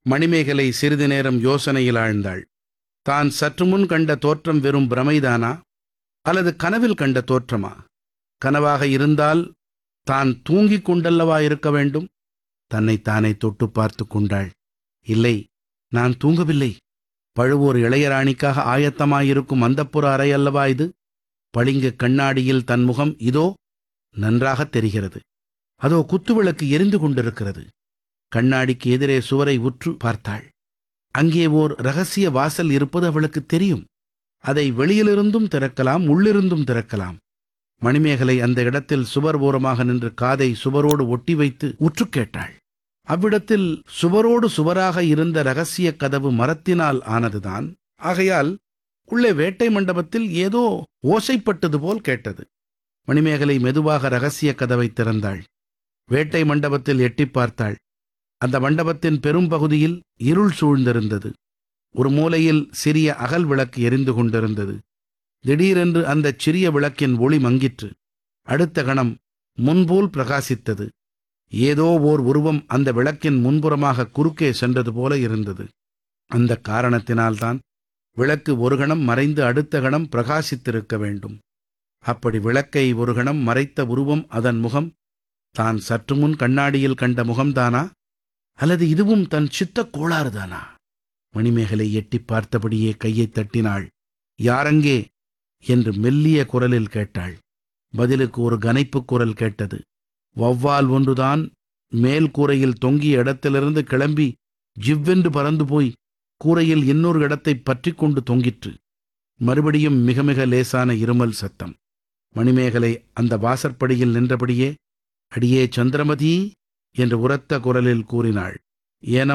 மணிமேகலை சிறிது நேரம் யோசனையில் ஆழ்ந்தாள் தான் சற்று முன் கண்ட தோற்றம் வெறும் பிரமைதானா அல்லது கனவில் கண்ட தோற்றமா கனவாக இருந்தால் தான் தூங்கிக் கொண்டல்லவா இருக்க வேண்டும் தன்னை தானே தொட்டு பார்த்து கொண்டாள் இல்லை நான் தூங்கவில்லை பழுவூர் இளையராணிக்காக ஆயத்தமாயிருக்கும் அந்தப்புற அறை அல்லவா இது பளிங்கு கண்ணாடியில் தன் முகம் இதோ நன்றாகத் தெரிகிறது அதோ குத்துவிளக்கு எரிந்து கொண்டிருக்கிறது கண்ணாடிக்கு எதிரே சுவரை உற்று பார்த்தாள் அங்கே ஓர் ரகசிய வாசல் இருப்பது அவளுக்கு தெரியும் அதை வெளியிலிருந்தும் திறக்கலாம் உள்ளிருந்தும் திறக்கலாம் மணிமேகலை அந்த இடத்தில் சுவர் ஓரமாக நின்று காதை சுவரோடு ஒட்டி வைத்து உற்று கேட்டாள் அவ்விடத்தில் சுவரோடு சுவராக இருந்த ரகசிய கதவு மரத்தினால் ஆனதுதான் ஆகையால் உள்ளே வேட்டை மண்டபத்தில் ஏதோ ஓசைப்பட்டது போல் கேட்டது மணிமேகலை மெதுவாக ரகசிய கதவை திறந்தாள் வேட்டை மண்டபத்தில் எட்டிப் பார்த்தாள் அந்த மண்டபத்தின் பெரும் பகுதியில் இருள் சூழ்ந்திருந்தது ஒரு மூலையில் சிறிய அகல் விளக்கு எரிந்து கொண்டிருந்தது திடீரென்று அந்தச் சிறிய விளக்கின் ஒளி மங்கிற்று அடுத்த கணம் முன்போல் பிரகாசித்தது ஏதோ ஓர் உருவம் அந்த விளக்கின் முன்புறமாக குறுக்கே சென்றது போல இருந்தது அந்த காரணத்தினால்தான் விளக்கு ஒரு கணம் மறைந்து அடுத்த கணம் பிரகாசித்திருக்க வேண்டும் அப்படி விளக்கை ஒரு கணம் மறைத்த உருவம் அதன் முகம் தான் சற்று முன் கண்ணாடியில் கண்ட முகம்தானா அல்லது இதுவும் தன் சித்தக் கோளாறுதானா மணிமேகலை எட்டிப் பார்த்தபடியே கையைத் தட்டினாள் யாரங்கே என்று மெல்லிய குரலில் கேட்டாள் பதிலுக்கு ஒரு கனைப்புக் குரல் கேட்டது வௌவால் ஒன்றுதான் மேல் கூரையில் தொங்கிய இடத்திலிருந்து கிளம்பி ஜிவ்வென்று பறந்து போய் கூரையில் இன்னொரு இடத்தைப் பற்றிக் கொண்டு தொங்கிற்று மறுபடியும் மிக மிக லேசான இருமல் சத்தம் மணிமேகலை அந்த வாசற்படியில் நின்றபடியே அடியே சந்திரமதி என்று உரத்த குரலில் கூறினாள் ஏனம்